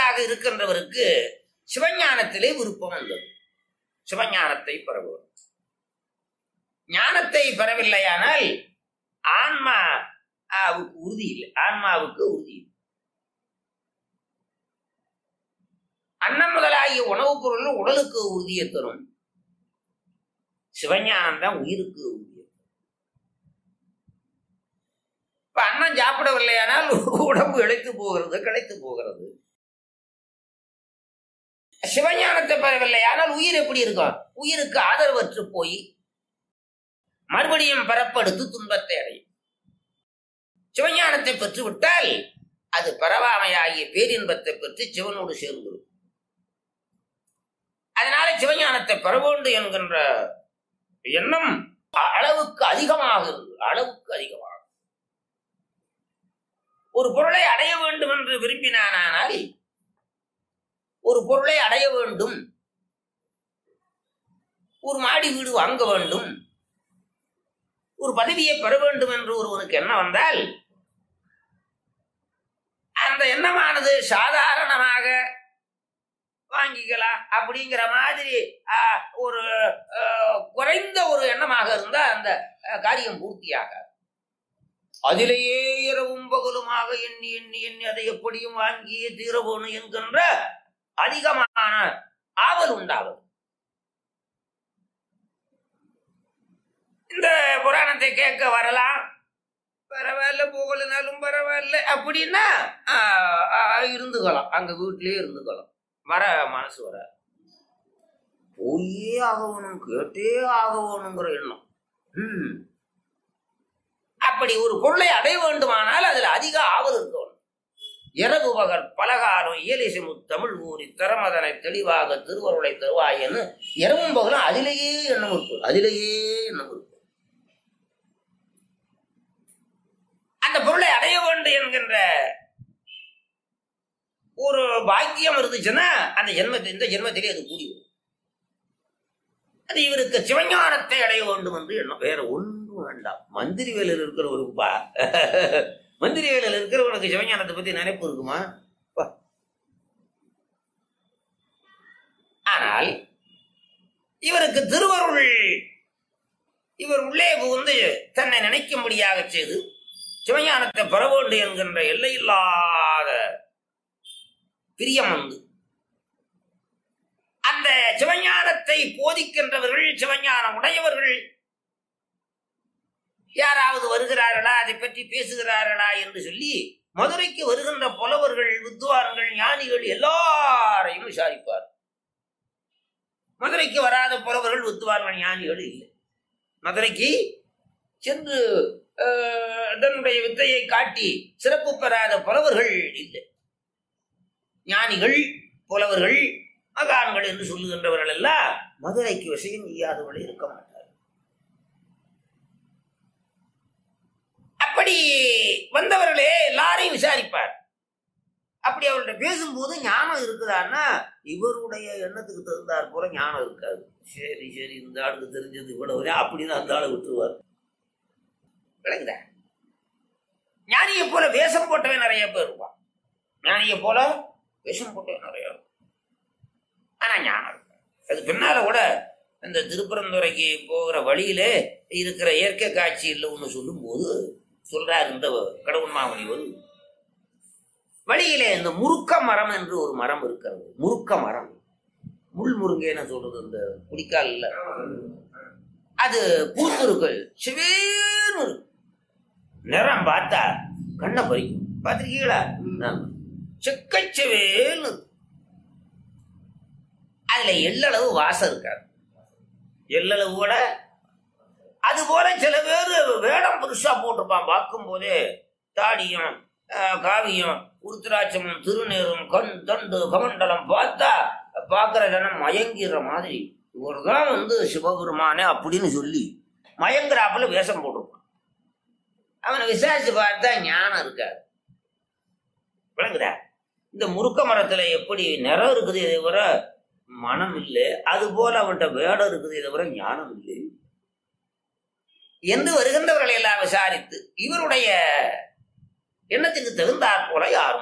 அன்பர்களாக இருக்கின்றவருக்கு சிவஞானத்திலே விருப்பம் வந்தது சிவஞானத்தை பெறவும் ஞானத்தை பெறவில்லையானால் ஆன்மா ஆவுக்கு உறுதி இல்லை ஆன்மாவுக்கு உறுதி இல்லை அன்னம் முதலாகிய உணவுப் பொருள் உடலுக்கு உறுதியை தரும் சிவஞானம் தான் உயிருக்கு உறுதி இப்ப அன்னம் சாப்பிடவில்லையானால் உடம்பு இழைத்து போகிறது கிடைத்து போகிறது சிவஞானத்தை பெறவில்லையானால் உயிர் எப்படி இருக்கும் உயிருக்கு ஆதரவற்று போய் மறுபடியும் பரப்படுத்து துன்பத்தை அடையும் சிவஞானத்தை பெற்றுவிட்டால் அது பரவாமையாகிய பேரின்பத்தை பெற்று சிவனோடு சேர்ந்துடும் அதனால சிவஞானத்தை பெற வேண்டும் என்கின்ற எண்ணம் அளவுக்கு அதிகமாக இருக்கு அளவுக்கு அதிகமாக ஒரு பொருளை அடைய வேண்டும் என்று விரும்பினானால் ஒரு பொருளை அடைய வேண்டும் ஒரு மாடி வீடு வாங்க வேண்டும் ஒரு பதவியை பெற வேண்டும் என்று ஒருவனுக்கு எண்ணம் வந்தால் அந்த எண்ணமானது சாதாரணமாக வாங்கிக்கலாம் அப்படிங்கிற மாதிரி ஆஹ், ஒரு ஆஹ், குறைந்த ஒரு எண்ணமாக இருந்தா அந்த ஆஹ், காரியம் பூர்த்தியாகாது அதிலேயே இரவும் பகலுமாக எண்ணி எண்ணி எண்ணி அதை எப்படியும் வாங்கியே தீர போகணும் என்கின்ற அதிகமான ஆவல் உண்டாவது இந்த புராணத்தை கேட்க வரலாம் பரவாயில்ல போகலனாலும் பரவாயில்ல அப்படின்னா ஆஹ், ஆஹ், இருந்துக்கலாம் அங்க வீட்டிலேயே இருந்துக்கலாம் வர மனசு வர போயே ஆகணும் கேட்டே ஆகணுங்கிற எண்ணம் ம். அப்படி ஒரு பொருளை அடைய வேண்டுமானால் அதுல அதிக ஆவல் இருக்கணும் இரவு பகல் பலகாரம் இயலிசை தமிழ் ஊறி திறமதனை தெளிவாக திருவருளை தருவாயன்னு இரவும் பகலும் அதிலேயே எண்ணம் இருக்கும் அதிலேயே எண்ணம் இருக்கும் அந்த பொருளை அடைய வேண்டும் என்கின்ற ஒரு பாக்கியம் இருந்துச்சுன்னா அந்த ஜென்மத்தை இந்த ஜென்மத்திலே அது கூடி வரும் அது இவருக்கு சிவஞானத்தை அடைய வேண்டும் என்று எண்ணம் வேற ஒன்றும் வேண்டாம் மந்திரி வேலையில் இருக்கிறவருக்குப்பா மந்திரி வேலையில் இருக்கிறவனுக்கு சிவஞானத்தை பத்தி நினைப்பு இருக்குமா பா. ஆனால் இவருக்கு திருவருள் இவர் உள்ளே புகுந்து தன்னை நினைக்கும்படியாக செய்து சிவஞானத்தை பெற வேண்டும் என்கின்ற எல்லையில்லாத பிரியம் வந்து அந்த சிவஞானத்தை போதிக்கின்றவர்கள் சிவஞானம் உடையவர்கள் யாராவது வருகிறார்களா அதை பற்றி பேசுகிறார்களா என்று சொல்லி மதுரைக்கு வருகின்ற புலவர்கள் வித்வான்கள் ஞானிகள் எல்லாரையும் விசாரிப்பார் மதுரைக்கு வராத புலவர்கள் வித்வான்கள் ஞானிகள் இல்லை மதுரைக்கு சென்று அஹ், தன்னுடைய வித்தையை காட்டி சிறப்பு பெறாத புலவர்கள் இல்லை ஞானிகள் புலவர்கள் மகான்கள் என்று சொல்லுகின்றவர்கள் எல்லாம் மதுரைக்கு விஷயம் செய்யாதவர்கள் இருக்க மாட்டார் அப்படி வந்தவர்களே எல்லாரையும் விசாரிப்பார் அப்படி அவர்கிட்ட பேசும்போது ஞானம் இருக்குதான்னா இவருடைய எண்ணத்துக்கு தகுந்தாற் போல ஞானம் இருக்காது சரி சரி இந்த ஆளுக்கு தெரிஞ்சது இவ்வளவு அப்படின்னு அந்த ஆளை விட்டுருவார் விளங்குதா ஞானியை போல வேஷம் போட்டவன் நிறைய பேர் இருப்பான் ஞானியை போல விஷம் போட்டு நிறைய இருக்கும். ஆனா ஞானம் இருக்கு. அது பின்னால கூட இந்த திருப்பரந்துரைக்கு போகிற வழியிலே இருக்கிற இயற்கை காட்சியில் ஒன்று சொல்லும்போது சொல்றார் இந்த கடவுள் மாமணிவர் வழியிலே இந்த முருக்க மரம் என்று ஒரு மரம் இருக்கிறது முருக்க மரம் முள் முருங்கைன்னு சொல்றது இந்த குடிக்கால்ல அது பூத்திருக்கள் சிவேன்னு இருக்கும். நிறம் பார்த்தா கண்ணை பறிக்கும் பார்த்திருக்கீங்களா செக்கச்சவேல்னு இருக்கும். அதுல எள்ளளவு வாசம் இருக்காது எள்ளளவு கூட அது போல சில பேர் வேடம் புதுசா போட்டிருப்பான் பார்க்கும் போதே தாடியும் ஆஹ், காவியும் உருத்திராட்சமும் திருநீரும் கண் தண்டு கமண்டலம் பார்த்தா பார்க்கிற ஜனம் மயங்கிற மாதிரி இவர்தான் வந்து சிவபெருமானே அப்படின்னு சொல்லி மயங்குறாப்புல வேஷம் போட்டிருப்பான் அவனை விசாரிச்சு பார்த்தா ஞானம் இருக்காது விளங்குதா இந்த முருக்க மரத்துல எப்படி நிறம் இருக்குது தவிர மனம் இல்லை அது போல அவன்கிட்ட வேடம் இருக்குது தவிர ஞானம் இல்லை என்று வருகின்றவர்களை எல்லாம் விசாரித்து இவருடைய எண்ணத்துக்கு தகுந்தாற் போல யாரும்